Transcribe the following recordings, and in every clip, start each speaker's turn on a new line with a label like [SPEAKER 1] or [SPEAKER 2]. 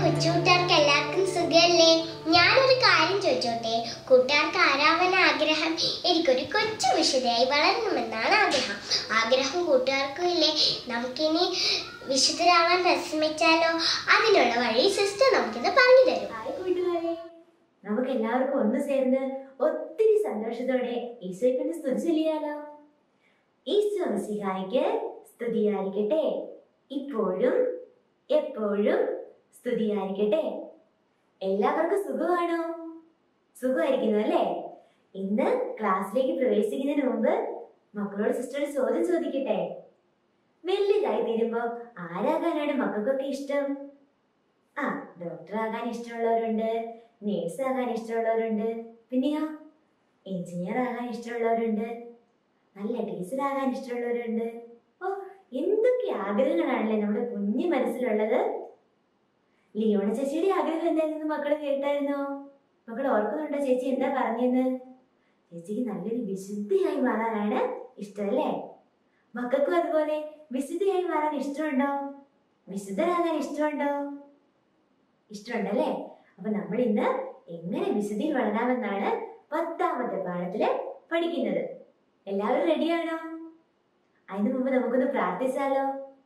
[SPEAKER 1] കൊച്ചുകൂട്ടുകാർക്ക് എല്ലാവർക്കും സുഖമല്ലേ ഞാനൊരു കാര്യം ചോദിച്ചോട്ടെ കൂട്ടുകാർക്ക് ആരാവൻ ആഗ്രഹം എനിക്കൊരു കൊച്ചു വിശുദ്ധയായി വളരണമെന്നാണ് ആഗ്രഹം ആഗ്രഹം കൂട്ടുകാർക്കും ഇല്ലേ നമുക്കിനി വിശുദ്ധരാവാൻ പരിശ്രമിച്ചാലോ അതിനുള്ള വഴി സിസ്റ്റർ നമുക്കിത് പറഞ്ഞു തരും
[SPEAKER 2] ഹായ് കൂട്ടുകാരെ നമുക്ക് എല്ലാവർക്കും ഒന്ന് ചേർന്ന് ഒത്തിരി സന്തോഷത്തോടെ ഈശോയ്ക്ക് സ്തുതി ചൊല്ലിയാലോ ഈശോ മിശിഹായ്ക്ക് സ്തുതിയായിരിക്കട്ടെ ഇപ്പോഴും എപ്പോഴും സ്തുതിയായിരിക്കട്ടെ എല്ലാവർക്കും സുഖമാണോ സുഖമായിരിക്കുന്നു അല്ലേ ഇന്ന് ക്ലാസ്സിലേക്ക് പ്രവേശിക്കുന്നതിന് മുമ്പ് മക്കളോട് സിസ്റ്റർ ഒരു ചോദ്യം ചോദിക്കട്ടെ വലിയതായി തീരുമ്പോ ആരാകാനാണ് മക്കൾക്കൊക്കെ ഇഷ്ടം ആ ഡോക്ടർ ആകാൻ ഇഷ്ടമുള്ളവരുണ്ട് നേഴ്സ് ആകാൻ ഇഷ്ടമുള്ളവരുണ്ട് പിന്നെയോ എഞ്ചിനീയർ ആകാൻ ഇഷ്ടമുള്ളവരുണ്ട് നല്ല ടീച്ചർ ആകാൻ ഇഷ്ടമുള്ളവരുണ്ട് ഓ എന്തൊക്കെ ആഗ്രഹങ്ങളാണല്ലേ നമ്മുടെ കുഞ്ഞു മനസ്സിലുള്ളത് ലിയോണ ചേച്ചിയുടെ ആഗ്രഹം എന്തായിരുന്നു മക്കള് കേട്ടായിരുന്നോ മക്കൾ ഓർക്കുന്നുണ്ടോ ചേച്ചി എന്താ പറഞ്ഞെന്ന് ചേച്ചിക്ക് നല്ലൊരു വിശുദ്ധിയായി മാറാനാണ് ഇഷ്ടമല്ലേ മക്കൾക്കും അതുപോലെ വിശുദ്ധിയായി മാറാൻ ഇഷ്ടമുണ്ടോ വിശുദ്ധരാകാൻ ഇഷ്ടമുണ്ടോ ഇഷ്ടമുണ്ടല്ലേ അപ്പൊ നമ്മൾ ഇന്ന് എങ്ങനെ വിശുദ്ധിയിൽ വളരാമെന്നാണ് പത്താമത്തെ പാഠത്തില് പഠിക്കുന്നത് എല്ലാവരും റെഡിയാണോ അതിനു മുമ്പ് നമുക്കൊന്ന് പ്രാർത്ഥിച്ചാലോ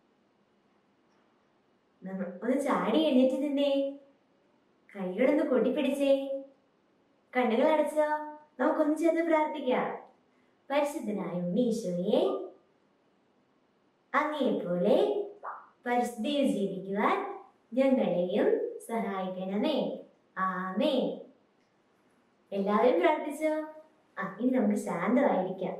[SPEAKER 2] നമ്മൾ ഒന്ന് ചാടി എഴുന്നേറ്റ് നിന്നേ കൈകളൊന്ന് കൊട്ടിപ്പിടിച്ചേ കണ്ണുകൾ അടച്ചോ നമുക്കൊന്ന് ചേർന്ന് പ്രാർത്ഥിക്കാം പരിശുദ്ധനായ ഉണ്ണീശോയെ അങ്ങേപോലെ പരിസ്ഥിതിയിൽ ജീവിക്കുവാൻ ഞങ്ങളെയും സഹായിക്കണമേ ആമേ എല്ലാവരും പ്രാർത്ഥിച്ചോ ആ ഇനി നമുക്ക് ശാന്തമായിരിക്കാം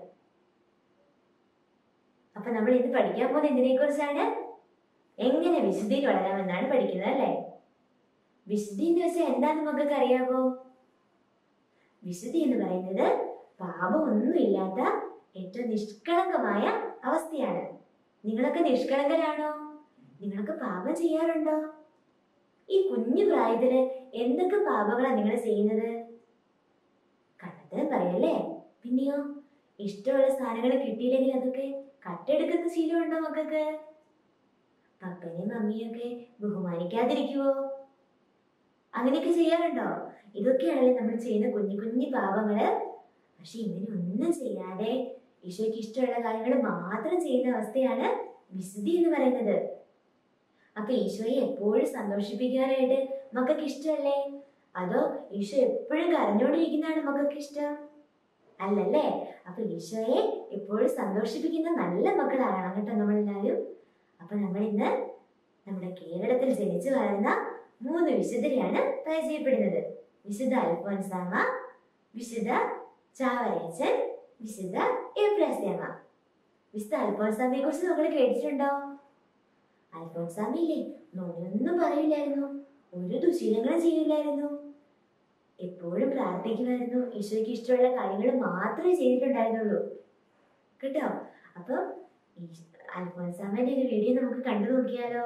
[SPEAKER 2] അപ്പൊ നമ്മൾ ഇന്ന് പഠിക്കാൻ പോകുന്ന എന്തിനെ കുറിച്ചാണ് എങ്ങനെ വിശുദ്ധിയിൽ വളരാമെന്നാണ് പഠിക്കുന്നത് അല്ലേ വിശുദ്ധി എന്ന് വെച്ചാൽ എന്താന്ന് നമുക്കൊക്കെ അറിയാമോ വിശുദ്ധി എന്ന് പറയുന്നത് പാപമൊന്നുമില്ലാത്ത ഏറ്റവും നിഷ്കളങ്കമായ അവസ്ഥയാണ് നിങ്ങളൊക്കെ നിഷ്കളങ്കരാണോ നിങ്ങൾക്ക് പാപം ചെയ്യാറുണ്ടോ ഈ കുഞ്ഞു പ്രായത്തില് എന്തൊക്കെ പാപങ്ങളാണ് നിങ്ങൾ ചെയ്യുന്നത് കള്ളത്തരം പറയല്ലേ പിന്നെയോ ഇഷ്ടമുള്ള സാധനങ്ങൾ കിട്ടിയില്ലെങ്കിൽ അതൊക്കെ കട്ടെടുക്കുന്ന ശീലമുണ്ടോ മക്കൾക്ക് പപ്പനെയും മമ്മിയൊക്കെ ബഹുമാനിക്കാതിരിക്കുവോ അങ്ങനെയൊക്കെ ചെയ്യാറുണ്ടോ ഇതൊക്കെയാണല്ലേ നമ്മൾ ചെയ്യുന്ന കുഞ്ഞു കുഞ്ഞു പാപങ്ങള് പക്ഷെ ഇങ്ങനെ ഒന്നും ചെയ്യാതെ ഈശോയ്ക്ക് ഇഷ്ടമുള്ള കാര്യങ്ങൾ മാത്രം ചെയ്യുന്ന അവസ്ഥയാണ് വിശുദ്ധി എന്ന് പറയുന്നത് അപ്പൊ ഈശോയെ എപ്പോഴും സന്തോഷിപ്പിക്കാനായിട്ട് മക്കൾക്ക് ഇഷ്ടമല്ലേ അതോ ഈശോ എപ്പോഴും കരഞ്ഞോണ്ടിരിക്കുന്നതാണ് മക്കൾക്ക് ഇഷ്ടം അല്ലല്ലേ അപ്പൊ ഈശോയെ എപ്പോഴും സന്തോഷിപ്പിക്കുന്ന നല്ല മക്കളാകണം കേട്ടോ നമ്മളെല്ലാവരും അപ്പൊ നമ്മൾ ഇന്ന് നമ്മുടെ കേരളത്തിൽ ജനിച്ചു വളർന്ന മൂന്ന് വിശുദ്ധരെയാണ് പരിചയപ്പെടുന്നത് വിശുദ്ധ അൽഫോൻസാമ വിശുദ്ധ ചാവരേച്ചൻ വിശുദ്ധ എബ്രാസ്യാമ വിശുദ്ധ അൽഫോൻസാമയെ കുറിച്ച് നമ്മൾ കേട്ടിട്ടുണ്ടോ അൽഫോൻസാമയില്ലേ നോയൊന്നും പറയില്ലായിരുന്നു ഒരു ദുശീലങ്ങളും ചെയ്യില്ലായിരുന്നു എപ്പോഴും പ്രാർത്ഥിക്കുമായിരുന്നു ഈശോയ്ക്ക് ഇഷ്ടമുള്ള കാര്യങ്ങൾ മാത്രമേ ചെയ്തിട്ടുണ്ടായിരുന്നുള്ളൂ കേട്ടോ അപ്പം ഈ അൽഫോൻസാമയുടെ ഒരു വീഡിയോ നമുക്ക് കണ്ടു നോക്കിയാലോ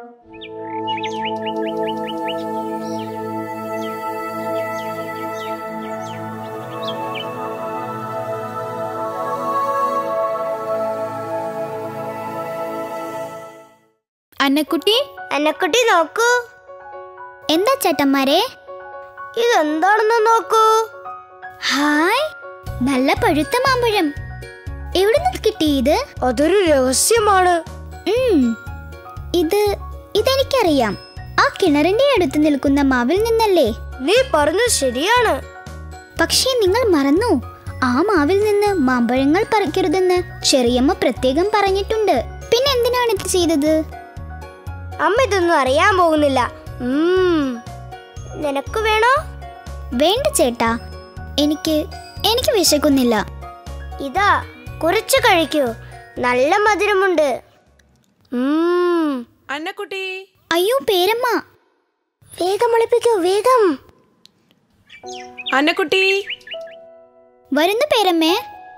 [SPEAKER 3] അന്നക്കുട്ടി
[SPEAKER 1] അന്നക്കുട്ടി നോക്കൂ
[SPEAKER 3] എന്താ ചേട്ടന്മാരെ
[SPEAKER 1] ഇതെന്താണെന്ന് നോക്കൂ
[SPEAKER 3] ഹായ് നല്ല പഴുത്ത മാമ്പഴം എവിടെ നിന്ന് കിട്ടി ഇത്
[SPEAKER 1] അതൊരു രഹസ്യമാണ്
[SPEAKER 3] ഉം, ഇത് ഇതെനിക്കറിയാം ആ കിണറിന്റെ അടുത്ത് നിൽക്കുന്ന മാവിൽ നിന്നല്ലേ
[SPEAKER 1] നീ പറഞ്ഞത് ശരിയാണ്
[SPEAKER 3] പക്ഷേ നിങ്ങൾ മറന്നു ആ മാവിൽ നിന്ന് മാമ്പഴങ്ങൾ പറിക്കരുതെന്ന് ചെറിയമ്മ പ്രത്യേകം പറഞ്ഞിട്ടുണ്ട് പിന്നെ എന്തിനാണ് ഇത് ചെയ്തത്
[SPEAKER 1] അമ്മ ഇതൊന്നും അറിയാൻ പോകുന്നില്ല നിനക്ക് വേണോ
[SPEAKER 3] വേണ്ട ചേട്ടാ എനിക്ക് എനിക്ക് വിശക്കുന്നില്ല
[SPEAKER 1] ഇതാ കുറച്ച് കഴിക്കൂ നല്ല മധുരമുണ്ട്
[SPEAKER 4] അന്നക്കുട്ടി
[SPEAKER 3] അയ്യോ പേരമ്മ
[SPEAKER 1] വേഗം ഒളിപ്പിക്കൂ വേഗം
[SPEAKER 4] അന്നക്കുട്ടി
[SPEAKER 3] വരുന്നു പേരമ്മേ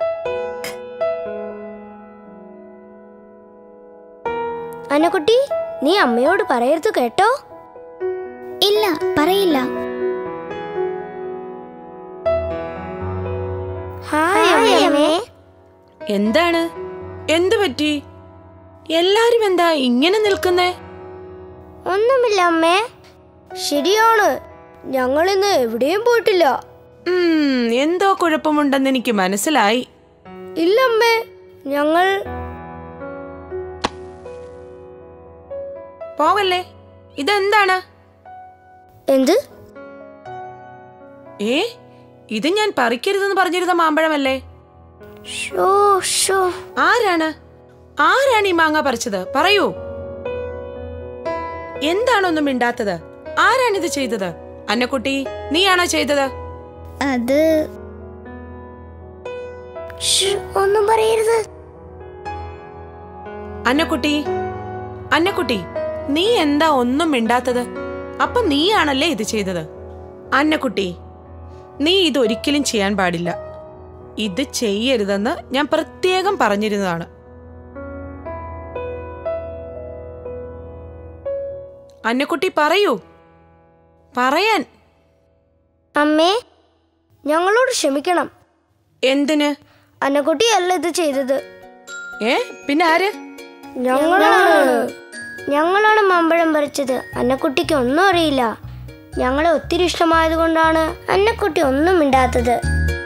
[SPEAKER 1] അന്നക്കുട്ടി നീ അമ്മയോട് പറയരുത് കേട്ടോ
[SPEAKER 3] ഇല്ല പറയില്ല
[SPEAKER 1] ഹായ് അമ്മേ
[SPEAKER 4] എന്താണ് എന്തു പറ്റി എല്ലാരും എന്താ ഇങ്ങനെ നിൽക്കുന്നേ
[SPEAKER 1] ഒന്നുമില്ല അമ്മേ
[SPEAKER 5] ശരിയാണ് ഞങ്ങൾ ഇന്ന് എവിടെയും പോയിട്ടില്ല
[SPEAKER 4] ഉം, എന്തോ കുഴപ്പമുണ്ടെന്ന് എനിക്ക് മനസ്സിലായി
[SPEAKER 5] ഇല്ലമ്മേ ഞങ്ങൾ
[SPEAKER 4] പോകല്ലേ ഇതെന്താണ്
[SPEAKER 5] എന്ത്
[SPEAKER 4] ഏ ഇത് ഞാൻ പറിക്കരുതെന്ന് പറഞ്ഞിരുന്ന മാമ്പഴമല്ലേ
[SPEAKER 5] ഷോ ഷോ
[SPEAKER 4] ആരാണ് ആരാണ് ഈ മാങ്ങ പറിച്ചത് പറയൂ എന്താണൊന്നും മിണ്ടാത്തത് ആരാണിത് ചെയ്തത് അന്നക്കുട്ടി നീയാണോ ചെയ്തത്
[SPEAKER 3] അത്
[SPEAKER 5] ഷ്, ഒന്നും പറയരുത്
[SPEAKER 4] അന്നക്കുട്ടി അന്നക്കുട്ടി നീ എന്താ ഒന്നും മിണ്ടാത്തത് അപ്പൊ നീയാണല്ലേ ഇത് ചെയ്തത് അന്നക്കുട്ടി നീ ഇത് ഒരിക്കലും ചെയ്യാൻ പാടില്ല ഇത് ചെയ്യരുതെന്ന് ഞാൻ പ്രത്യേകം പറഞ്ഞിരുന്നതാണ് അന്നക്കുട്ടി പറയൂ പറയാൻ
[SPEAKER 5] അമ്മേ ഞങ്ങളോട് ക്ഷമിക്കണം
[SPEAKER 4] എന്തിന്
[SPEAKER 5] അന്നക്കുട്ടിയല്ല ഇത് ചെയ്തത്
[SPEAKER 4] ഏ പിന്നെ ആര്
[SPEAKER 5] ഞങ്ങളാണ് ഞങ്ങളാണ് മാമ്പഴം പറിച്ചത് അന്നക്കുട്ടിക്ക് ഒന്നും അറിയില്ല ഞങ്ങളെ ഒത്തിരി ഇഷ്ടമായതുകൊണ്ടാണ് അന്നക്കുട്ടി ഒന്നും മിണ്ടാത്തത്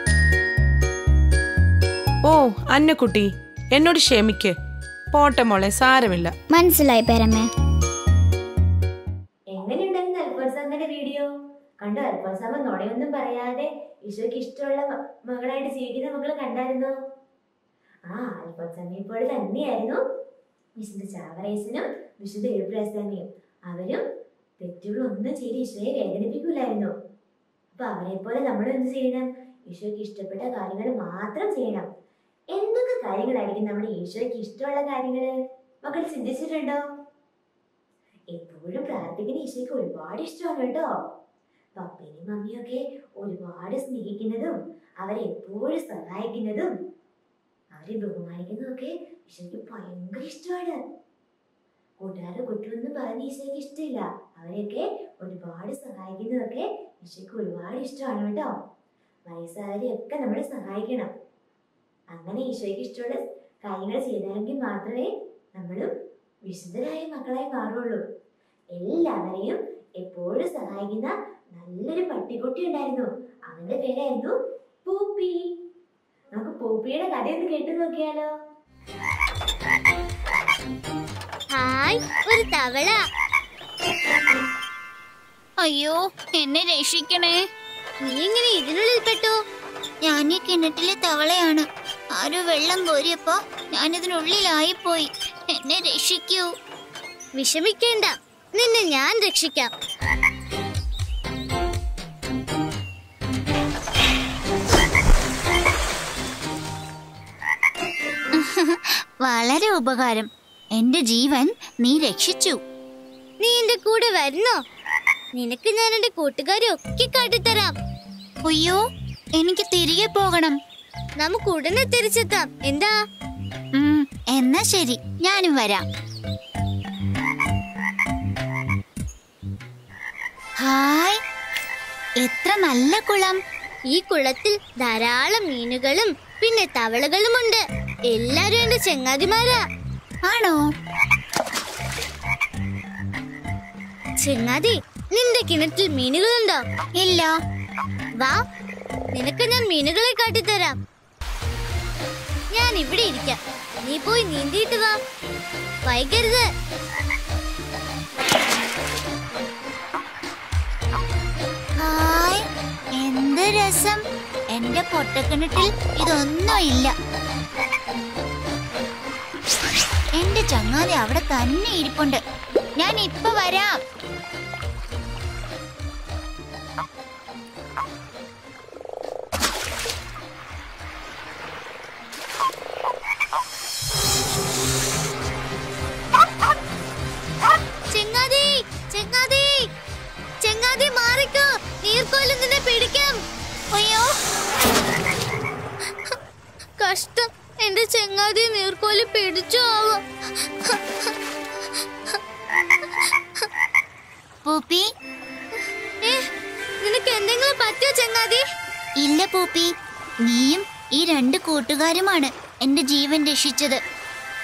[SPEAKER 4] ഓ അന്നക്കുട്ടി എന്നോട് ക്ഷമിക്ക് പോട്ടെ മോളെ സാരമില്ല
[SPEAKER 3] മനസ്സിലായി പേരമ്മേ
[SPEAKER 2] എങ്ങനെയുണ്ടായിരുന്നു അൽഫോൻസാമ്മയുടെ വീഡിയോ കണ്ടോ അൽഫോൻസാമ്മ നുണയൊന്നും പറയാതെ ഈശോയ്ക്ക് ഇഷ്ടമുള്ള മ- മകളായിട്ട് ജീവിക്കുന്ന മക്കളെ കണ്ടായിരുന്നോ ആ അൽഫോൻസാമ്മയെ പോലെ തന്നെയായിരുന്നു വിശുദ്ധ ചാവറേസിനും വിശുദ്ധ എഴുപ്രാസാമിയും അവരും തെറ്റുകളൊന്നും ചെയ്ത് ഈശോയെ വേദനിപ്പിക്കൂലായിരുന്നു അപ്പൊ അവരെ പോലെ നമ്മൾ എന്ത് ചെയ്യണം ഈശോയ്ക്ക് ഇഷ്ടപ്പെട്ട കാര്യങ്ങൾ മാത്രം ചെയ്യണം എന്തൊക്കെ കാര്യങ്ങളായിരിക്കും നമ്മുടെ ഈശോയ്ക്ക് ഇഷ്ടമുള്ള കാര്യങ്ങള് മക്കൾ ചിന്തിച്ചിട്ടുണ്ടോ എപ്പോഴും പ്രാർത്ഥിക്കുന്ന ഈശോയ്ക്ക് ഒരുപാട് ഇഷ്ടമാണ് കേട്ടോ പപ്പയും മമ്മിയും ഒക്കെ ഒരുപാട് സ്നേഹിക്കുന്നതും അവരെ എപ്പോഴും സഹായിക്കുന്നതും അവരെ ബഹുമാനിക്കുന്നതും ഒക്കെ ഈശോയ്ക്ക് ഭയങ്കര ഇഷ്ടമാണ് കൂട്ടുകാരുടെ കുറ്റമൊന്നും പറഞ്ഞ് ഈശോയ്ക്ക് ഇഷ്ടമില്ല അവരെയൊക്കെ ഒരുപാട് സഹായിക്കുന്നതൊക്കെ ഈശോയ്ക്ക് ഒരുപാട് ഇഷ്ടമാണ് കേട്ടോ വയസ്സായവരെയൊക്കെ നമ്മൾ സഹായിക്കണം അങ്ങനെ ഈശോയ്ക്ക് ഇഷ്ടമുള്ള കാര്യങ്ങൾ ചെയ്താലെങ്കിൽ മാത്രമേ നമ്മളും വിശുദ്ധരായ മക്കളായി മാറുള്ളൂ എല്ലാവരെയും എപ്പോഴും സഹായിക്കുന്ന നല്ലൊരു പട്ടിക്കുട്ടി ഉണ്ടായിരുന്നു അവന്റെ പേരായിരുന്നു പൂപ്പി നമുക്ക് പൂപ്പിയുടെ കഥയൊന്ന് കേട്ടു നോക്കിയാലോ
[SPEAKER 1] ഹായ് ഒരു തവള
[SPEAKER 3] അയ്യോ എന്നെ രക്ഷിക്കണേ
[SPEAKER 1] നീ എങ്ങനെ ഇതിനുള്ളിൽ പെട്ടു
[SPEAKER 3] ഞാൻ ഈ കിണറ്റിലെ തവളയാണ് ആരോ വെള്ളം കോരിയപ്പോ ഞാനിതിനുള്ളിലായി പോയി എന്നെ രക്ഷിക്കൂ
[SPEAKER 1] വിഷമിക്കേണ്ട നിന്നെ ഞാൻ രക്ഷിക്കാം
[SPEAKER 3] വളരെ ഉപകാരം എന്റെ ജീവൻ നീ രക്ഷിച്ചു
[SPEAKER 1] നീ എന്റെ കൂടെ വരുന്നോ നിനക്ക് ഞാൻ എന്റെ കൂട്ടുകാരെ ഒക്കെ കാട്ടിത്തരാം
[SPEAKER 3] അയ്യോ എനിക്ക് തിരികെ പോകണം
[SPEAKER 1] നമുക്ക് ഉടനെ തിരിച്ചെത്താം എന്താ
[SPEAKER 3] ഉം, എന്നാ ശരി ഞാനും വരാം ഹായ് എത്ര നല്ല കുളം
[SPEAKER 1] ഈ കുളത്തിൽ ധാരാളം മീനുകളും പിന്നെ തവളകളുമുണ്ട് എല്ലാരും എന്റെ ചെങ്ങാതിമാരാ
[SPEAKER 3] ആണോ
[SPEAKER 1] ചെങ്ങാതി നിന്റെ കിണറ്റിൽ മീനുകളുണ്ടോ
[SPEAKER 3] ഇല്ല
[SPEAKER 1] വാ നിനക്ക് ഞാൻ മീനുകളെ കാട്ടിത്തരാം ഞാൻ ഇവിടെ ഇരിക്കാം നീ പോയി നീന്തിയിട്ട് വാ വൈകരുത്
[SPEAKER 3] ഹായ് എന്ത് രസം എന്റെ പൊട്ടക്കിണറ്റിൽ ഇതൊന്നും ഇല്ല എന്റെ ചങ്ങാതി അവിടെ തന്നെ ഇരിപ്പുണ്ട് ഞാൻ ഇപ്പൊ വരാം
[SPEAKER 1] ചെങ്ങാതി ചെങ്ങാതി ചെങ്ങാതി മാറിക്കോ നീർക്കോലും നിന്നെ പിടിക്കാം
[SPEAKER 3] അയ്യോ
[SPEAKER 1] കഷ്ടം എന്റെ ചെങ്ങാതി നീർക്കോലി പിടിച്ചു ആവും
[SPEAKER 3] പൂപ്പി
[SPEAKER 1] ഏ, നിനക്ക് എന്തെങ്കിലും പറ്റിയോ ചെങ്ങാതി
[SPEAKER 3] ഇല്ല പൂപ്പി നീയും ഈ രണ്ട് കൂട്ടുകാരുമാണ് എന്റെ ജീവൻ രക്ഷിച്ചത്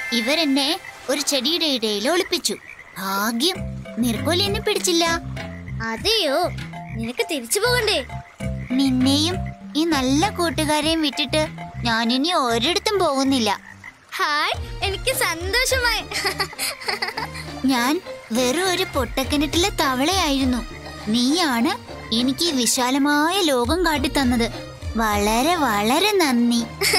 [SPEAKER 3] ഇവരെന്നെ ഒരു ചെടിയുടെ ഇടയിൽ ഒളിപ്പിച്ചു ഭാഗ്യം നീർക്കോലി എന്നെ പിടിച്ചില്ല
[SPEAKER 6] അതെയോ നിനക്ക് തിരിച്ചു പോകണ്ടേ
[SPEAKER 7] നിന്നെയും ഈ നല്ല കൂട്ടുകാരെയും വിട്ടിട്ട് ഞാനിനി ഒരിടത്തും പോകുന്നില്ല
[SPEAKER 6] ഹായ് എനിക്ക് സന്തോഷമായി
[SPEAKER 7] ഞാൻ വെറും ഒരു പൊട്ടക്കിണറ്റിലെ തവളയായിരുന്നു നീയാണ് എനിക്ക് ഈ വിശാലമായ ലോകം കാട്ടിത്തന്നത് വളരെ വളരെ നന്ദി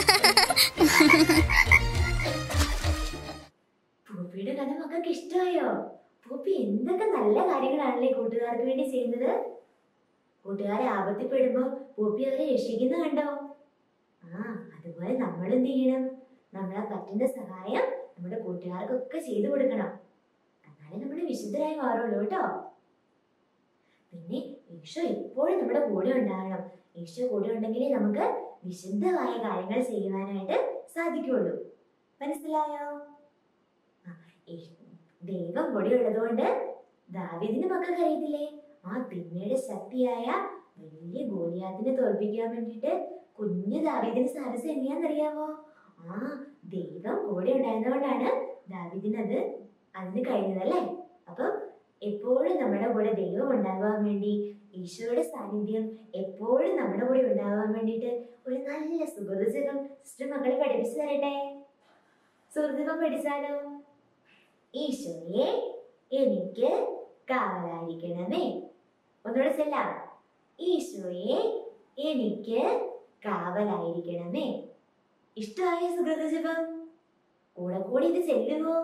[SPEAKER 2] പൂപ്പിയുടെ കഥ മക്കൾക്ക് ഇഷ്ടമായോ പൂപ്പി എന്തൊക്കെ നല്ല കാര്യങ്ങളാണല്ലേ കൂട്ടുകാർക്ക് വേണ്ടി ചെയ്യുന്നത് കൂട്ടുകാരെ ആപത്തിപ്പെടുമ്പോ പൂപ്പി അവരെ രക്ഷിക്കുന്ന കണ്ടോ ആ അതുപോലെ നമ്മൾ എന്ത് ചെയ്യണം നമ്മളെ പറ്റുന്ന സഹായം നമ്മുടെ കൂട്ടുകാർക്കൊക്കെ ചെയ്തു കൊടുക്കണം എന്നാലേ നമ്മൾ വിശുദ്ധരായി മാറുള്ളൂ കേട്ടോ പിന്നെ ഈശോ എപ്പോഴും നമ്മുടെ കൂടെ ഉണ്ടാകണം ഈശോ കൂടെ ഉണ്ടെങ്കിലേ നമുക്ക് വിശുദ്ധമായ കാര്യങ്ങൾ ചെയ്യുവാനായിട്ട് സാധിക്കുള്ളൂ മനസ്സിലായോ ആ, ഈ- ദൈവം കൂടെ ഉള്ളതുകൊണ്ട് ദാവീദിന്റെ മക്കൾക്ക് അറിയത്തില്ലേ ആ തിന്മയുടെ ശക്തിയായ വലിയ ഗോലിയാത്തിനെ തോൽപ്പിക്കാൻ വേണ്ടിയിട്ട് കുഞ്ഞു ദാവീദിന് സാധിച്ചത് എങ്ങനെയാണെന്നറിയാമോ ആ ദൈവം കൂടെ ഉണ്ടായിരുന്നതുകൊണ്ടാണ് ദാവീദിന് അത് അതിന് കഴിഞ്ഞതല്ലേ അപ്പം എപ്പോഴും നമ്മുടെ കൂടെ ദൈവം ഉണ്ടാകാൻ വേണ്ടി ഈശോയുടെ സാന്നിധ്യം എപ്പോഴും നമ്മുടെ കൂടെ ഉണ്ടാകാൻ വേണ്ടിയിട്ട് ഒരു നല്ല സുഹൃതജകം സിസ്റ്റർ മക്കളെ പഠിപ്പിച്ചു തരട്ടെ സുഹൃത്തുക്കം പഠിച്ചാലോ ഈശോയെ എനിക്ക് കാവലായിരിക്കണമേ ഒന്നുകൂടെ ചെല്ലാം ഈശോയെ എനിക്ക് കാവലായിരിക്കണമേ ഇഷ്ടമായ സുഹൃതജപം കൂടെ കൂടി ഇത് ചെല്ലുമോ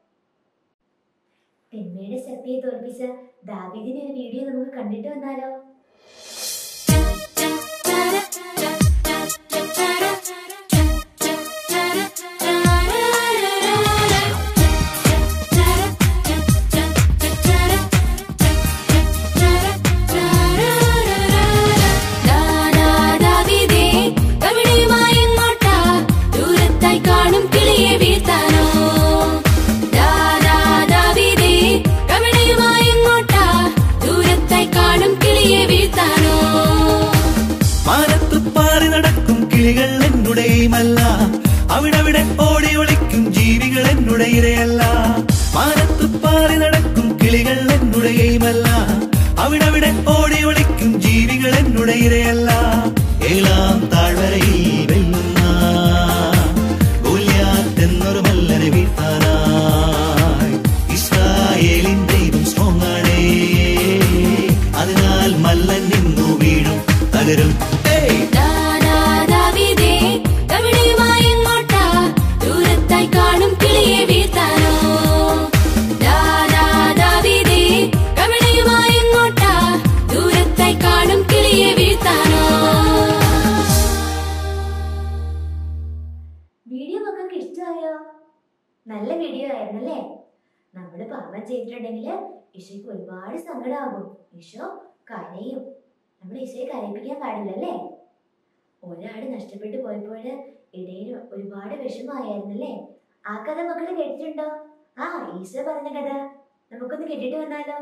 [SPEAKER 2] തിന്മയുടെ ശക്തിയെ തോൽപ്പിച്ച ദാവീദിന്റെ ഒരു വീഡിയോ നമുക്ക് കണ്ടിട്ട് വന്നാലോ
[SPEAKER 8] ദാദാദാവിദേ, കവിടെയുമായെങ്ങോട്ടാ? ദൂരത്തായി കാണും കിളിയെ വീഴ്ത്താനോ? ദാദാദാവിദേ, കവിടെയുമായെങ്ങോട്ടാ? ദൂരത്തായി കാണും കിളിയെ വീഴ്ത്താനോ?
[SPEAKER 9] മാനത്ത് പാറി നടക്കും കിളികൾ എന്നുടെയുമല്ല അവിടവിടെ ഓടി ഒളിക്കും ജീവികൾ എന്നുടെ ഇരയല്ല മാനത്ത് പാറി നടക്കും കിളികൾ എന്നുടെയുമല്ല അവിടവിടെ ഓടി ഒളിക്കും ജീവികൾ എന്നുടെ ഇരയല്ല ഏഴാം താഴ്വരയിൽ വെല്ലുന്ന ഗോലിയാത്ത് എന്നൊരു മല്ലനെ വീഴ്ത്താനായി ഇസ്രായേലിൻ ദൈവം സ്ട്രോങ് ആണേ അതിനാൽ മല്ലൻ നിന്നു വീഴും തകരും ഏയ്
[SPEAKER 8] ദാദാദാവിദേ, കവിടെയുമായെങ്ങോട്ടാ? ദൂരത്തായി കാണും കിളിയെ വീഴ്ത്താനോ? ദാദാദാവിദേ, കവിടെയുമായെങ്ങോട്ടാ? ദൂരത്തായി കാണും കിളിയെ വീഴ്ത്താനോ
[SPEAKER 2] വീഡിയോ മക്കൾക്ക് ഇഷ്ടമായോ നല്ല വീഡിയോ ആയിരുന്നല്ലേ നമ്മൾ പാപം ചെയ്തിട്ടുണ്ടെങ്കിൽ ഈശോയ്ക്ക് ഒരുപാട് സങ്കടമാകും ഈശോ കരയും നമ്മൾ ഈശോയെ കരയിപ്പിക്കാൻ പാടില്ലല്ലേ ഒരാട് നഷ്ടപ്പെട്ടു പോയപ്പോൾ ഇടയിൽ ഒരുപാട് വിഷമമായിരുന്നല്ലേ ആ കഥ മക്കൾ കേട്ടിട്ടുണ്ടോ ആ ഈശോ പറഞ്ഞ കഥ നമുക്കൊന്ന് കേട്ടിട്ട് വന്നാലോ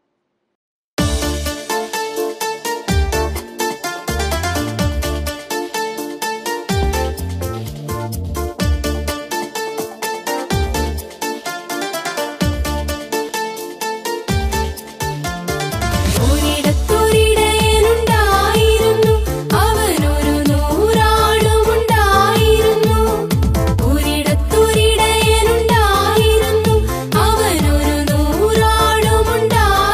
[SPEAKER 8] ഒരിടത്തൊരിടയനുണ്ടായിരുന്നു അവനൊരു നൂറാടുമുണ്ടായിരുന്നു ഒരിടത്തൊരിടയനുണ്ടായിരുന്നു അവനൊരു നൂറാടുമുണ്ടായിരുന്നു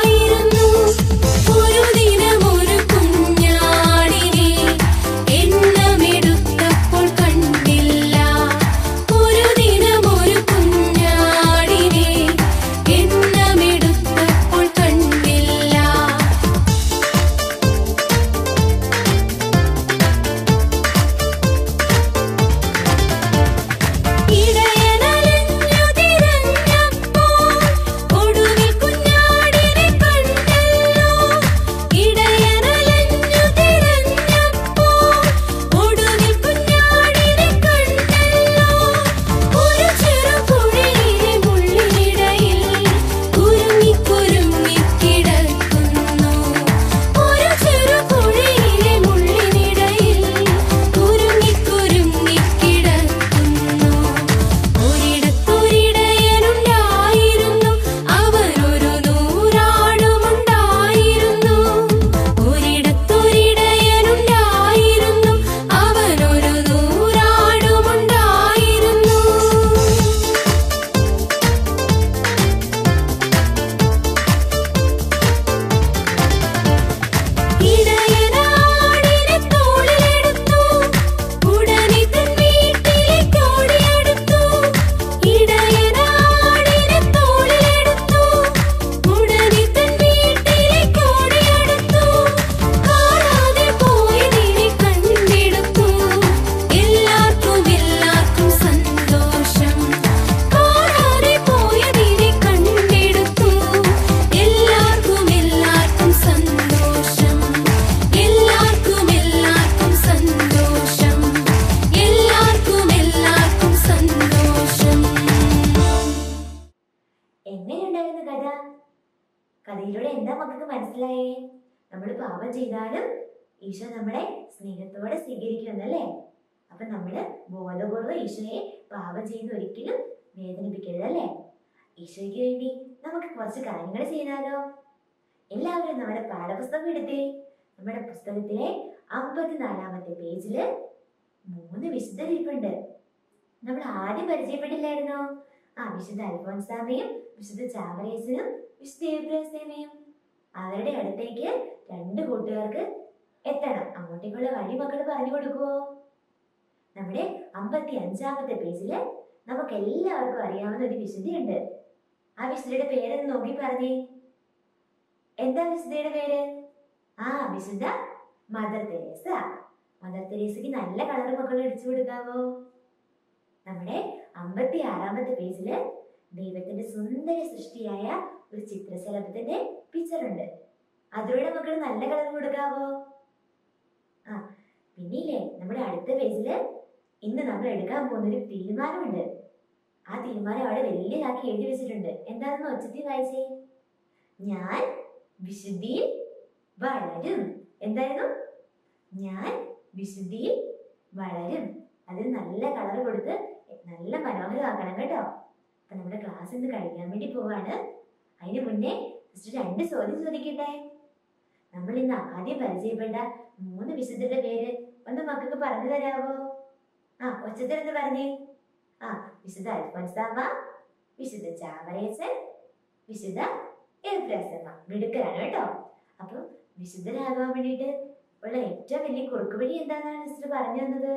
[SPEAKER 2] കഥയിലൂടെ എന്താ മക്കൾക്ക് മനസ്സിലായേ നമ്മൾ പാപം ചെയ്താലും ഈശോ നമ്മളെ സ്നേഹത്തോടെ സ്വീകരിക്കുമെന്നല്ലേ അപ്പൊ നമ്മള് ബോധപൂർവ്വം ഈശോയെ പാപം ചെയ്യുന്ന ഒരിക്കലും വേദനിപ്പിക്കരുത് അല്ലേ ഈശോയ്ക്ക് വേണ്ടി നമുക്ക് കുറച്ച് കാര്യങ്ങൾ ചെയ്താലോ എല്ലാവരും നമ്മുടെ പാഠപുസ്തകം എടുത്തേ നമ്മുടെ പുസ്തകത്തിലെ അമ്പത്തിനാലാമത്തെ പേജില് മൂന്ന് വിശുദ്ധ ഇരിപ്പുണ്ട് നമ്മൾ ആദ്യം പരിചയപ്പെട്ടില്ലായിരുന്നോ ആ വിശുദ്ധ അൽഫോൻസാമയും വിശുദ്ധ ചാവറേസിനും വിശുദ്ധ ഏബ്രസേമയും അവരുടെ അടുത്തേക്ക് രണ്ട് കൂട്ടുകാർക്ക് എത്തണം അങ്ങോട്ടേക്കുള്ള വഴി മക്കൾ പറഞ്ഞു കൊടുക്കുവോ നമ്മുടെ അമ്പത്തി അഞ്ചാമത്തെ പേജില് നമുക്ക് എല്ലാവർക്കും അറിയാവുന്ന ഒരു വിശുദ്ധിയുണ്ട് ആ വിശുദ്ധയുടെ പേരെന്ന് നോക്കി പറഞ്ഞേ എന്താ വിശുദ്ധയുടെ പേര് ആ വിശുദ്ധ മദർ തെരേസ മദർ തെരേസയ്ക്ക് നല്ല കളർ മക്കൾ അടിച്ചു കൊടുക്കാവോ നമ്മുടെ അമ്പത്തി ആറാമത്തെ പേജില് ദൈവത്തിന്റെ സുന്ദര സൃഷ്ടിയായ ഒരു ചിത്രശലഭത്തിന്റെ പിക്ചർ ഉണ്ട് അതിലൂടെ മക്കൾ നല്ല കളർ കൊടുക്കാവോ ആ പിന്നില്ലേ നമ്മുടെ അടുത്ത പേജില് ഇന്ന് നമ്മൾ എടുക്കാൻ പോകുന്ന ഒരു തീരുമാനമുണ്ട് ആ തീരുമാനം അവിടെ വലിയതാക്കി എഴുതി വെച്ചിട്ടുണ്ട് എന്താണെന്ന് ഒച്ചത്തിൽ വായിച്ചേ ഞാൻ വിശുദ്ധിയിൽ വളരും എന്തായിരുന്നു ഞാൻ വിശുദ്ധിയിൽ വളരും അതിന് നല്ല കളർ കൊടുത്ത് നല്ല മനോഹരമാക്കണം കേട്ടോ അപ്പൊ നമ്മുടെ ക്ലാസ് ഇന്ന് കഴിക്കാൻ വേണ്ടി പോവാണ് അതിന് മുന്നേ സിസ്റ്റർ രണ്ട് ചോദ്യം ചോദിക്കട്ടെ നമ്മൾ ഇന്ന് ആദ്യം പരിചയപ്പെട്ട മൂന്ന് വിശുദ്ധരുടെ പേര് ഒന്ന് മക്കൾക്ക് പറഞ്ഞു തരാവോ ആ ഒച്ചത്തിലെന്ന് പറഞ്ഞേ ആ വിശുദ്ധ അൽഫോൻസാമ വിശുദ്ധ ചാവറേച്ചൻ വിശുദ്ധ എബ്രാസമ്മ മിടുക്കരാണ് കേട്ടോ അപ്പൊ വിശുദ്ധരാകാൻ വേണ്ടിയിട്ട് ഉള്ള ഏറ്റവും വലിയ കുറുക്കുവഴി എന്താണെന്നാണ് സിസ്റ്റർ പറഞ്ഞു തന്നത്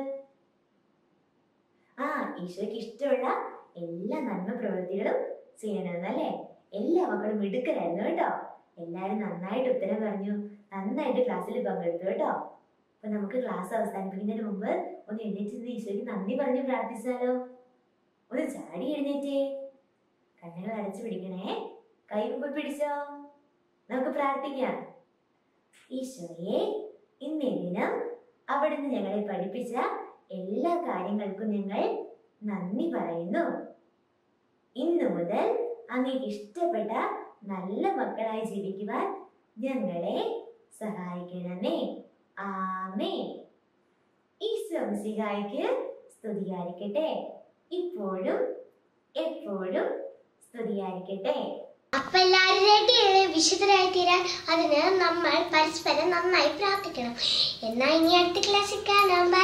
[SPEAKER 2] ആ ഈശോയ്ക്ക് ഇഷ്ടമുള്ള എല്ലാ നന്മ പ്രവൃത്തികളും ചെയ്യണമെന്നല്ലേ എല്ലാ മക്കളും മിടുക്കരായിരുന്നു കേട്ടോ എല്ലാരും നന്നായിട്ട് ഉത്തരം പറഞ്ഞു നന്നായിട്ട് ക്ലാസ്സിൽ പങ്കെടുത്തു കേട്ടോ അപ്പൊ നമുക്ക് ക്ലാസ് അവസാനിപ്പിക്കുന്നതിന് മുമ്പ് ഒന്ന് എഴുന്നേറ്റ് നിന്ന് ഈശോയ്ക്ക് നന്ദി പറഞ്ഞ് പ്രാർത്ഥിച്ചാലോ ഒന്ന് ചാടി എഴുന്നേറ്റേ കണ്ണുകൾ അടച്ചു പിടിക്കണേ കൈ മുമ്പ് പിടിച്ചോ നമുക്ക് പ്രാർത്ഥിക്കാം ഈശോയെ ഇന്നേ ദിനം അവിടുന്ന് ഞങ്ങളെ പഠിപ്പിച്ച എല്ലാ കാര്യങ്ങൾക്കും ഞങ്ങൾ നന്ദി പറയുന്നു ഇന്നു മുതൽ അങ്ങേക്ക് ഇഷ്ടപ്പെട്ട നല്ല മക്കളായി ജീവിക്കുവാൻ ഞങ്ങളെ സഹായിക്കണമേ ആമേ ഈശോ മിശിഹായ്ക്ക് സ്തുതിയായിരിക്കട്ടെ ഇപ്പോഴും എപ്പോഴും സ്തുതിയായിരിക്കട്ടെ
[SPEAKER 1] അപ്പൊ എല്ലാവരുടെയും വിശുദ്ധരായി തീരാൻ അതിന് നമ്മൾ പരസ്പരം നന്നായി പ്രാർത്ഥിക്കണം എന്നാ ഇനി അടുത്ത ക്ലാസ്സിൽ കാണാം